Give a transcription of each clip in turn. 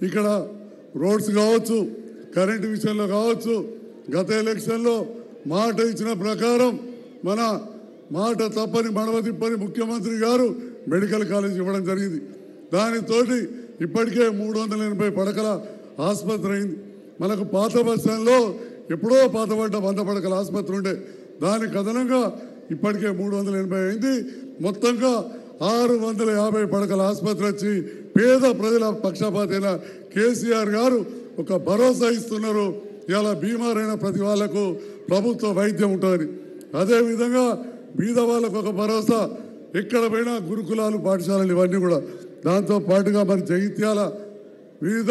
ఇక్కడ రోడ్స్ కావచ్చు కరెంటు విషయంలో కావచ్చు గత ఎలక్షన్లో మాట ఇచ్చిన ప్రకారం మన మాట తప్పని మడవ తిప్పని ముఖ్యమంత్రి గారు మెడికల్ కాలేజ్ ఇవ్వడం జరిగింది దానితోటి ఇప్పటికే మూడు వందల ఎనభై పడకల ఆసుపత్రి అయింది మనకు పాత బస్ స్టాండ్లో ఎప్పుడో పాతపడ్డ వంద పడకల ఆసుపత్రి ఉండే దానికి అదనంగా ఇప్పటికే మూడు వందల ఎనభై అయింది మొత్తంగా ఆరు వందల యాభై పడకల ఆసుపత్రి వచ్చి పేద ప్రజల పక్షపాతైన కేసీఆర్ గారు ఒక భరోసా ఇస్తున్నారు ఇలా బీమారైన ప్రతి వాళ్లకు ప్రభుత్వ వైద్యం ఉంటుంది అదేవిధంగా బీద వాళ్ళకు ఒక భరోసా ఎక్కడ పోయినా గురుకులాలు పాఠశాలలు ఇవన్నీ కూడా దాంతో పాటుగా మరి జగిత్యాల వివిధ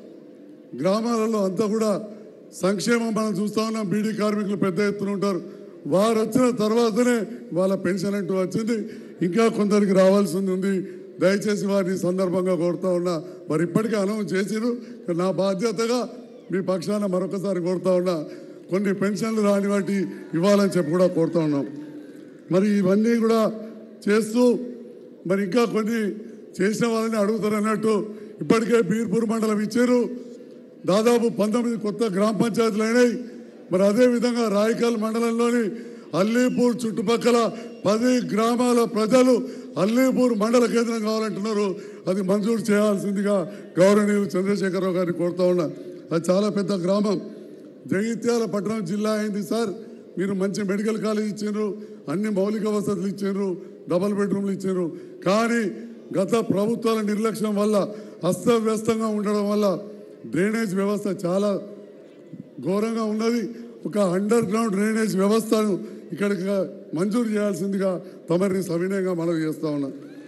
గ్రామాలలో అంతా కూడా సంక్షేమం మనం చూస్తా ఉన్నాం బీడీ కార్మికులు పెద్ద ఎత్తున ఉంటారు వారు వచ్చిన తర్వాతనే వాళ్ళ పెన్షన్ అంటూ వచ్చింది ఇంకా కొందరికి రావాల్సింది ఉంది దయచేసి వారిని ఈ సందర్భంగా కోరుతా ఉన్నా మరి ఇప్పటికే అనౌన్స్ చేసిరు నా బాధ్యతగా మీ పక్షాన మరొకసారి కోరుతా ఉన్నా కొన్ని పెన్షన్లు రాని వాటి ఇవ్వాలని చెప్పి కూడా కోరుతా ఉన్నాం మరి ఇవన్నీ కూడా చేస్తూ మరి ఇంకా కొన్ని చేసిన వాళ్ళని అడుగుతారు అన్నట్టు ఇప్పటికే బీర్పూర్ మండలం ఇచ్చారు దాదాపు పంతొమ్మిది కొత్త గ్రామ పంచాయతీలు అయినాయి మరి అదేవిధంగా రాయకల్ మండలంలోని అల్లీపూర్ చుట్టుపక్కల పది గ్రామాల ప్రజలు అల్లీపూర్ మండల కేంద్రం కావాలంటున్నారు అది మంజూరు చేయాల్సిందిగా గౌరవనీయులు చంద్రశేఖరరావు గారిని కోరుతా ఉన్నా అది చాలా పెద్ద గ్రామం జగిత్యాల పట్టణం జిల్లా అయింది సార్ మీరు మంచి మెడికల్ కాలేజ్ ఇచ్చారు అన్ని మౌలిక వసతులు ఇచ్చారు డబల్ బెడ్రూమ్లు ఇచ్చారు కానీ గత ప్రభుత్వాల నిర్లక్ష్యం వల్ల అస్తవ్యస్తంగా ఉండడం వల్ల డ్రైనేజ్ వ్యవస్థ చాలా ఘోరంగా ఉన్నది ఒక అండర్ గ్రౌండ్ డ్రైనేజ్ వ్యవస్థను ఇక్కడికి మంజూరు చేయాల్సిందిగా తమరిని సవినయంగా మనవి చేస్తా ఉన్నా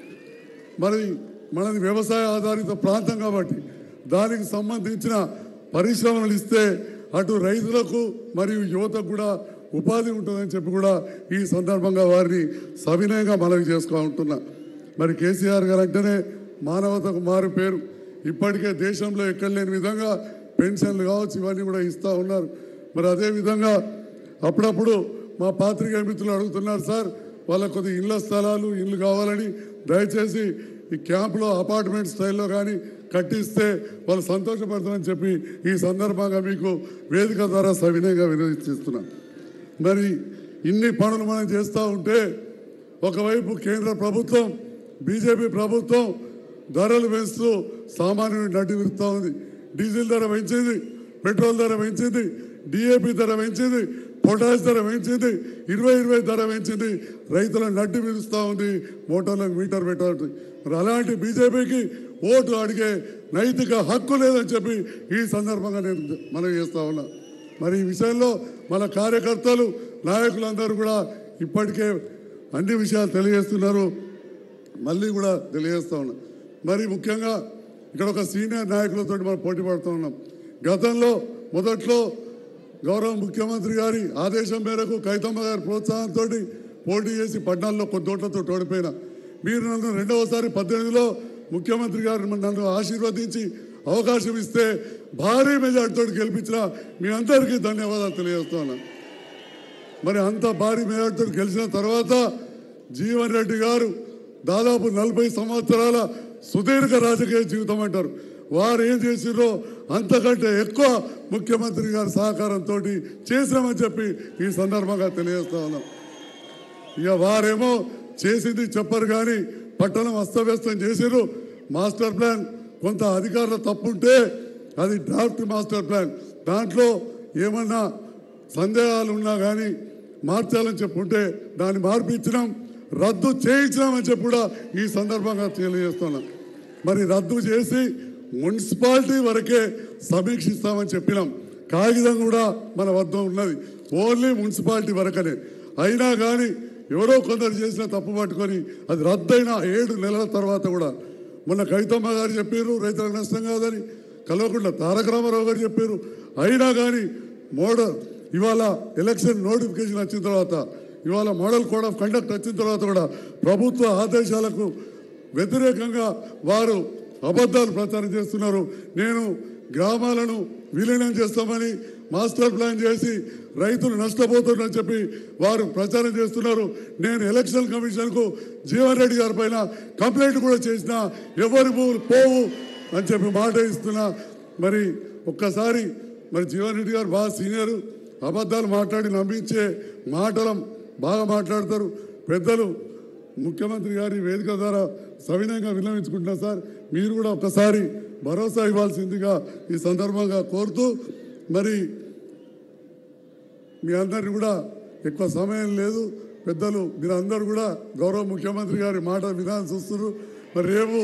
మరి మనది వ్యవసాయ ఆధారిత ప్రాంతం కాబట్టి దానికి సంబంధించిన పరిశ్రమలు ఇస్తే అటు రైతులకు మరియు యువతకు కూడా ఉపాధి ఉంటుందని చెప్పి కూడా ఈ సందర్భంగా వారిని సవినయంగా మనవి చేసుకుంటున్నా మరి కేసీఆర్ గారు అంటేనే మానవతకు మారు పేరు ఇప్పటికే దేశంలో ఎక్కడ లేని విధంగా పెన్షన్లు కావచ్చు ఇవన్నీ కూడా ఇస్తూ ఉన్నారు మరి అదే విధంగా అప్పుడప్పుడు మా పాత్రికేయ మిత్రులు అడుగుతున్నారు సార్ వాళ్ళకు కొద్ది ఇళ్ళ స్థలాలు ఇల్లు కావాలని దయచేసి ఈ క్యాంపులో అపార్ట్మెంట్ స్టైల్లో కానీ కట్టిస్తే వాళ్ళు సంతోషపడతారని చెప్పి ఈ సందర్భంగా మీకు వేదిక ద్వారా సవినయంగా వినియోగిస్తున్నాను మరి ఇన్ని పనులు మనం చేస్తూ ఉంటే ఒకవైపు కేంద్ర ప్రభుత్వం బీజేపీ ప్రభుత్వం ధరలు పెంచుతూ సామాన్యుని నడ్డి విరుస్తూ ఉంది డీజిల్ ధర పెంచింది పెట్రోల్ ధర పెంచింది డిఏపి ధర పెంచింది పొటాష్ ధర పెంచింది ఇరవై ఇరవై ధర పెంచింది రైతులను నడ్డి విరుస్తూ ఉంది మోటార్లకు మీటర్ పెట్టాలి మరి అలాంటి బీజేపీకి ఓటు అడిగే నైతిక హక్కు లేదని చెప్పి ఈ సందర్భంగా నేను మనవి చేస్తా ఉన్నా మరి ఈ విషయంలో మన కార్యకర్తలు నాయకులందరూ కూడా ఇప్పటికే అన్ని విషయాలు తెలియజేస్తున్నారు మళ్ళీ కూడా తెలియజేస్తా ఉన్నా మరి ముఖ్యంగా ఇక్కడ ఒక సీనియర్ నాయకులతో మనం పోటీ పడుతూ ఉన్నాం గతంలో మొదట్లో గౌరవ ముఖ్యమంత్రి గారి ఆదేశం మేరకు కైతమ్మ గారి ప్రోత్సాహంతో పోటీ చేసి పడ్నాల్లో కొద్ది ఓట్లతో ఓడిపోయినా మీరు నన్ను రెండవసారి పద్దెనిమిదిలో ముఖ్యమంత్రి గారు నన్ను ఆశీర్వదించి అవకాశం ఇస్తే భారీ మెజార్టీతో గెలిపించిన మీ అందరికీ ధన్యవాదాలు తెలియజేస్తున్నాను మరి అంత భారీ మెజార్టీతో గెలిచిన తర్వాత జీవన్ రెడ్డి గారు దాదాపు నలభై సంవత్సరాల సుదీర్ఘ రాజకీయ జీవితం అంటారు వారు ఏం చేసిర్రో అంతకంటే ఎక్కువ ముఖ్యమంత్రి గారి సహకారంతో చేసినామని చెప్పి ఈ సందర్భంగా తెలియజేస్తా ఉన్నాం ఇక వారేమో చేసింది చెప్పరు కానీ పట్టణం అస్తవ్యస్తం చేసిర్రు మాస్టర్ ప్లాన్ కొంత అధికారుల తప్పుంటే అది డ్రాఫ్ట్ మాస్టర్ ప్లాన్ దాంట్లో ఏమన్నా సందేహాలు ఉన్నా కానీ మార్చాలని చెప్పుంటే దాన్ని మార్పించినాం రద్దు చేయించినామని చెప్పి కూడా ఈ సందర్భంగా తెలియజేస్తున్నాం మరి రద్దు చేసి మున్సిపాలిటీ వరకే సమీక్షిస్తామని చెప్పినాం కాగితం కూడా మన వద్ద ఉన్నది ఓన్లీ మున్సిపాలిటీ వరకనే అయినా కానీ ఎవరో కొందరు చేసిన తప్పు పట్టుకొని అది రద్దయిన ఏడు నెలల తర్వాత కూడా మొన్న కవితమ్మ గారు చెప్పారు రైతులకు నష్టం కాదని కలవకుండా తారక రామారావు గారు చెప్పారు అయినా కానీ మోడల్ ఇవాళ ఎలక్షన్ నోటిఫికేషన్ వచ్చిన తర్వాత ఇవాళ మోడల్ కోడ్ ఆఫ్ కండక్ట్ వచ్చిన తర్వాత కూడా ప్రభుత్వ ఆదేశాలకు వ్యతిరేకంగా వారు అబద్ధాలు ప్రచారం చేస్తున్నారు నేను గ్రామాలను విలీనం చేస్తామని మాస్టర్ ప్లాన్ చేసి రైతులు నష్టపోతున్నారని చెప్పి వారు ప్రచారం చేస్తున్నారు నేను ఎలక్షన్ కమిషన్కు జీవన్ రెడ్డి గారి పైన కంప్లైంట్ కూడా చేసిన ఎవరి భూములు పోవు అని చెప్పి మాట ఇస్తున్నా మరి ఒక్కసారి మరి జీవన్ రెడ్డి గారు బాగా సీనియర్ అబద్ధాలు మాట్లాడి నమ్మించే మాటలం బాగా మాట్లాడతారు పెద్దలు ముఖ్యమంత్రి గారి వేదిక ద్వారా సవినయంగా విన్నవించుకుంటున్నా సార్ మీరు కూడా ఒక్కసారి భరోసా ఇవ్వాల్సిందిగా ఈ సందర్భంగా కోరుతూ మరి మీ అందరిని కూడా ఎక్కువ సమయం లేదు పెద్దలు మీరందరూ కూడా గౌరవ ముఖ్యమంత్రి గారి మాట విధానం చూస్తున్నారు మరి రేపు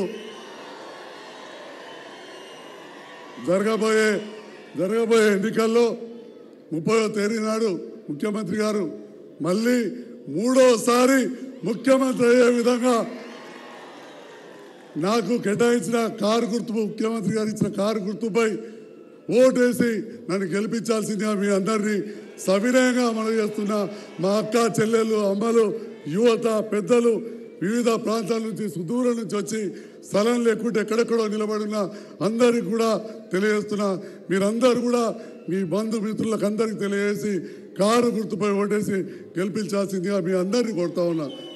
జరగబోయే జరగబోయే ఎన్నికల్లో ముప్పయో తేదీ నాడు ముఖ్యమంత్రి గారు మళ్ళీ మూడోసారి ముఖ్యమంత్రి అయ్యే విధంగా నాకు కేటాయించిన కారు గుర్తు ముఖ్యమంత్రి గారు ఇచ్చిన కారు గుర్తుపై ఓటేసి నన్ను గెలిపించాల్సిందిగా మీ అందరినీ సవినయంగా మనం చేస్తున్న మా అక్క చెల్లెలు అమ్మలు యువత పెద్దలు వివిధ ప్రాంతాల నుంచి సుదూరం నుంచి వచ్చి స్థలం లేకుంటే ఎక్కడెక్కడో నిలబడిన అందరికి కూడా తెలియజేస్తున్నా మీరందరూ కూడా మీ బంధుమిత్రులకు అందరికీ తెలియజేసి కారు గుర్తుపై ఓటేసి గెలిపించాల్సిందిగా మీ అందరినీ కొడతా ఉన్నా